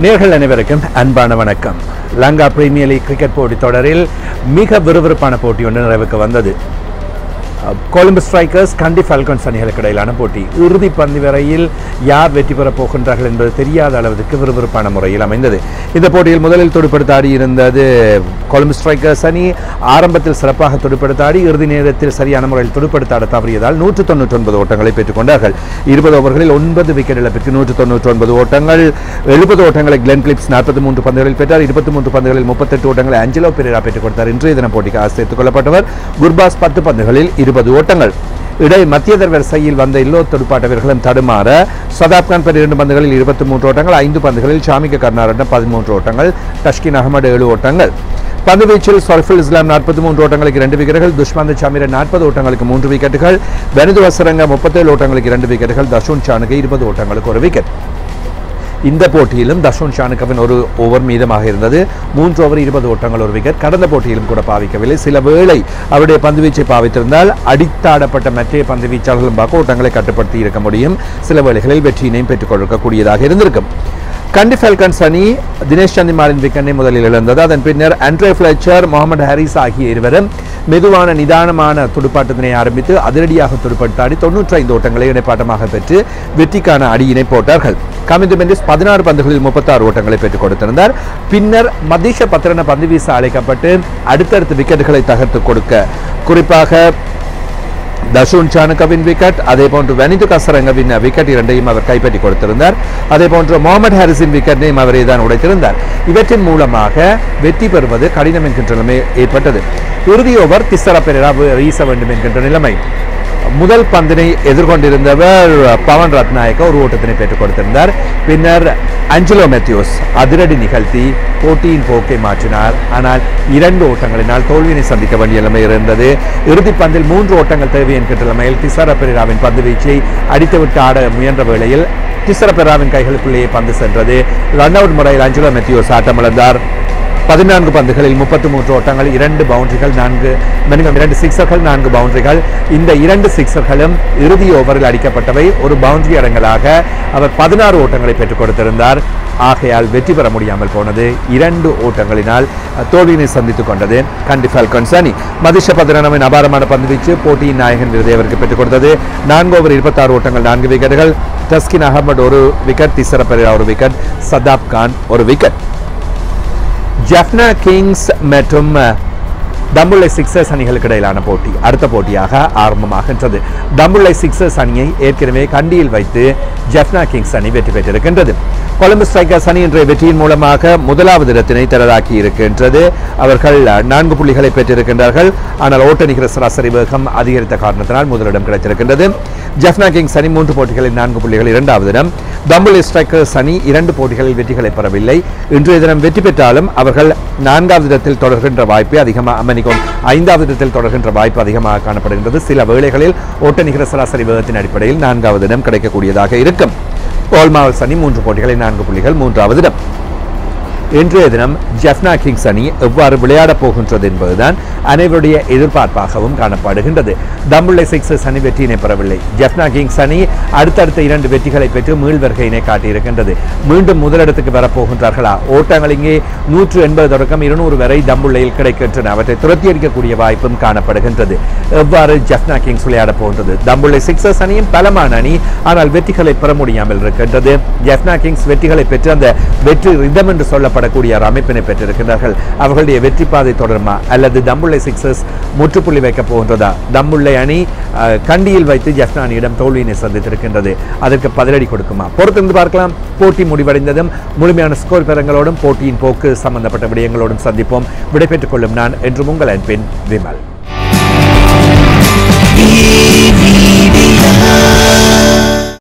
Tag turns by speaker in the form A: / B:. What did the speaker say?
A: நேர்கள் அனைவருக்கும் அன்பான வணக்கம் லங்கா பிரீமியர் லீக் கிரிக்கெட் போட்டி தொடரில் மிக விறுவிறுப்பான போட்டி ஒன்று நிறைவுக்கு வந்தது கொழும்பு ஸ்ட்ரைக்கர்ஸ் கண்டி ஃபால்கன்ஸ் அணிகளுக்கு இடையிலான போட்டி இறுதி பந்து வரையில் யார் வெற்றி பெறப் போகின்றார்கள் என்பது தெரியாத அளவுக்கு விறுவிறுப்பான முறையில் அமைந்தது இந்த போட்டியில் முதலில் துடுப்படுத்தாடி இருந்தது கொழும்பு ஸ்ட்ரைக்கர்ஸ் அணி ஆரம்பத்தில் சிறப்பாக துடுப்படுத்தாடி இறுதி நேரத்தில் சரியான முறையில் துடுப்படுத்தாட தவறியதால் நூற்று தொண்ணூற்றி ஒன்பது ஓட்டங்களை பெற்றுக்கொண்டார்கள் இருபது ஓவர்களில் ஒன்பது விக்கெட் இழப்பிற்கு நூற்று தொண்ணூற்றி ஒன்பது ஓட்டங்கள் எழுபது ஓட்டங்களை கிளென் பிலிப்ஸ் நாற்பத்தி மூன்று பந்துகளில் பெற்றார் இருபத்தி மூன்று பந்துகளில் முப்பத்தெட்டு ஓட்டங்களை அஞ்சலோ பெரேரா பெற்றுக் கொடுத்தார் இன்றைய தின போட்டிக்கு ஆசை சேர்த்துக் கொள்ளப்பட்டவர் குர்பாஸ் பத்து பந்துகளில் இருபது ஓட்டங்கள் இடை மத்தியதர் வரிசையில் வந்த எல்லோ துடுப்பாட்ட வீரர்களும் தடுமாற சதாப் கான் பெர் இரண்டு பந்துகளில் இருபத்தி மூன்று ஓட்டங்கள் ஐந்து பந்துகளில் ஷாமிக கர்னாரட்டம் பதிமூன்று ஓட்டங்கள் தஷ்கின் அகமது ஏழு ஓட்டங்கள் பந்து வீச்சில் சொர்ஃபுல் இஸ்லாம் நாற்பத்தி மூன்று ஓட்டங்களுக்கு இரண்டு விக்கெட்டுகள் துஷ்மந்த் சாமிர நாற்பது ஓட்டங்களுக்கு மூன்று விக்கெட்டுகள் பெனிது வசரங்க முப்பத்தேழு ஓட்டங்களுக்கு இரண்டு விக்கெட்டுகள் தஷூன் சானுக்கு இருபது ஓட்டங்களுக்கு ஒரு விக்கெட் இந்த போட்டியிலும் தஷோன் ஷானுக்கவின் ஒரு ஓவர் மீதமாக இருந்தது மூன்று ஓவர் இருபது ஓட்டங்கள் ஒரு விக்கெட் கடந்த போட்டியிலும் கூட பாவிக்கவில்லை சில வேளை அவருடைய பந்துவீச்சை பாவித்திருந்தால் அடித்தாடப்பட்ட மற்ற பந்து வீச்சாளர்களும் பார்க்க ஓட்டங்களை கட்டுப்படுத்தி இருக்க முடியும் சில வேளைகளில் வெற்றியினையும் பெற்றுக் கொடுக்கக்கூடியதாக இருந்திருக்கும் கண்டி ஃபெல்கன்ஸ் அணி தினேஷ் சந்திமாரின் விக்கெட்டை முதலில் இழந்தது அதன் பின்னர் ஆண்ட்ரே ஃபிளச்சர் முகமது ஹாரிஸ் ஆகிய இருவரும் மெதுவான நிதானமான துடுப்பாட்டத்தினை ஆரம்பித்து அதிரடியாக துடுப்படுத்தாடி தொன்னூற்றி ஐந்து ஓட்டங்களை இணைப்பாட்டமாக பெற்று வெற்றிக்கான அடியினை போட்டார்கள் கமிந்து மெண்டிஸ் பதினாறு பந்துகளில் முப்பத்தாறு ஓட்டங்களை பெற்றுக் கொடுத்திருந்தார் பின்னர் மதீஷ பத்திரன பந்து வீச அழைக்கப்பட்டு அடுத்தடுத்து விக்கெட்டுகளை தகர்த்து கொடுக்க குறிப்பாக தஷூன் சானுக்கவின் விக்கெட் அதே போன்று வனிது கசரங்கவின் விக்கெட் இரண்டையும் அவர் கைப்பற்றி கொடுத்திருந்தார் அதே போன்று முகமது ஹாரிஸின் விக்கெட்டையும் அவரே தான் உடைத்திருந்தார் இவற்றின் மூலமாக வெற்றி பெறுவது கடினம் என்கின்ற நிலைமை ஏற்பட்டது இறுதி ஓவர் திசர பெரேரா வீச வேண்டும் என்கின்ற நிலைமை முதல் பந்தினை எதிர்கொண்டிருந்தவர் பவன் ரத்நாயக்க ஒரு ஓட்டத்தினை பெற்றுக் கொடுத்திருந்தார் பின்னர் அஞ்சலோ மெத்யூஸ் அதிரடி நிகழ்த்தி போட்டியின் போக்கை மாற்றினார் ஆனால் இரண்டு ஓட்டங்களினால் தோல்வியினை சந்திக்க வேண்டிய நிலைமை இருந்தது இறுதிப் பந்தில் மூன்று ஓட்டங்கள் தேவை என்கின்ற நிலைமையில் திசார பெரேராவின் பந்து வீச்சை அடித்துவிட்டு ஆட முயன்ற வேளையில் திசர பெரேராவின் கைகளுக்குள்ளேயே பந்து சென்றது ரன் அவுட் முறையில் அஞ்சலோ மெத்யூஸ் ஆட்டமிழந்தார் பதினான்கு பந்துகளில் முப்பத்தி மூன்று ஓட்டங்கள் இரண்டு பவுண்டரிகள் நான்கு மன்னிக்கவும், இரண்டு சிக்ஸர்கள் நான்கு பவுண்டரிகள் இந்த இரண்டு சிக்ஸர்களும் இறுதி ஓவரில் அடிக்கப்பட்டவை ஒரு பவுண்டரி அடங்கலாக அவர் பதினாறு ஓட்டங்களை பெற்றுக் கொடுத்திருந்தார் ஆகையால் வெற்றி பெற முடியாமல் போனது இரண்டு ஓட்டங்களினால் அஹ், தோல்வியினை சந்தித்துக் கொண்டது கண்டி ஃபால்கன்ஸ் அணி மதிஷ பதினானவின் அபாரமான பந்து வீச்சு போட்டியின் நாயகன் விருதை அவருக்கு பெற்றுக் கொடுத்தது நான்கு ஓவர் இருபத்தாறு ஓட்டங்கள் நான்கு விக்கெட்டுகள் டஸ்கின் அகமது ஒரு விக்கெட் திசர பெரேரா ஒரு விக்கெட் சதாப் கான் ஒரு விக்கெட் ஜெஃப்னா கிங்ஸ் மற்றும் தம்புள்ளை சிக்ஸர்ஸ் அணிகளுக்கு இடையிலான போட்டி அடுத்த போட்டியாக ஆரம்பமாகின்றது தம்புள்ளை சிக்ஸர்ஸ் அணியை ஏற்கனவே கண்டியில் வைத்து ஜெஃப்னா கிங்ஸ் அணி வெற்றி பெற்றிருக்கின்றது கொலம்பஸ் ஸ்ட்ரைக்கர்ஸ் அணி இன்றைய வெற்றியின் மூலமாக முதலாவது இடத்தினை தரதாக்கி இருக்கின்றது அவர்கள் நான்கு புள்ளிகளை பெற்றிருக்கின்றார்கள் ஆனால் ஓட்ட நிகர சராசரி வேகம் அதிகரித்த காரணத்தினால் முதலிடம் கிடைத்திருக்கின்றது ஜெஃப்னா கிங்ஸ் அணி மூன்று போட்டிகளில் நான்கு புள்ளிகள் இரண்டாவது இடம் தம்புள்ளை ஸ்ட்ரைக்கர்ஸ் அணி இரண்டு போட்டிகளில் வெற்றிகளை பெறவில்லை இன்றைய தினம் வெற்றி பெற்றாலும் அவர்கள் நான்காவது இடத்தில் தொடர்கின்ற வாய்ப்பு அதிகமாக மன்னிக்கும் ஐந்தாவது இடத்தில் தொடர்கின்ற வாய்ப்பு அதிகமாக காணப்படுகின்றது சில வேளைகளில் ஓட்ட நிகர சராசரி வேகத்தின் அடிப்படையில் நான்காவது இடம் கிடைக்கக்கூடியதாக இருக்கும் ஓல்மாவல்ஸ் அணி மூன்று போட்டிகளில் நான்கு புள்ளிகள் மூன்றாவது இடம் இன்றைய தினம் ஜெஃப்னா கிங்ஸ் அணி எவ்வாறு விளையாடப் போகின்றது என்பதுதான் அனைவருடைய எதிர்பார்ப்பாகவும் காணப்படுகின்றது தம்புள்ளை சிக்ஸர்ஸ் அணி வெற்றியினை பெறவில்லை ஜெஃப்னா கிங்ஸ் அணி அடுத்தடுத்த இரண்டு வெற்றிகளை பெற்று மீள் வருகையினை காட்டியிருக்கின்றது மீண்டும் முதலிடத்துக்கு வரப்போகின்றார்களா ஓட்டங்கள் இங்கே நூற்று எண்பது தொடக்கம் இருநூறு வரை தம்புள்ளையில் கிடைக்கின்றன அவற்றை துரத்தி அடிக்கக்கூடிய வாய்ப்பும் காணப்படுகின்றது எவ்வாறு ஜெஃப்னா கிங்ஸ் விளையாடப் போகின்றது தம்புள்ளை சிக்ஸர்ஸ் அணியும் பலமான அணி ஆனால் வெற்றிகளை பெற முடியாமல் இருக்கின்றது ஜெஃப்னா கிங்ஸ் வெற்றிகளை பெற்று அந்த வெற்றி ரிதம் என்று சொல்லப்படக்கூடிய ஒரு அமைப்பினை பெற்றிருக்கிறார்கள் அவர்களுடைய வெற்றி பாதை தொடருமா அல்லது தம்புள்ளை சிக்ஸர்ஸ் முற்றுப்புள்ளி வைக்கப் போகின்றதா தம்புள்ளை அணி அஹ், கண்டியில் வைத்து ஜெஃப்னா அணியிடம் தோல்வியினை சந்தித்திருக்கின்றது அதற்கு பதிலடி கொடுக்குமா பொறுத்திருந்து பார்க்கலாம் போட்டி முடிவடைந்ததும் முழுமையான ஸ்கோர் பெறங்களோடும் போட்டியின் போக்கு சம்பந்தப்பட்ட விடயங்களோடும் சந்திப்போம் விடைபெற்றுக் கொள்ளும் நான் என்றும் உங்கள் அன்பின் விமல்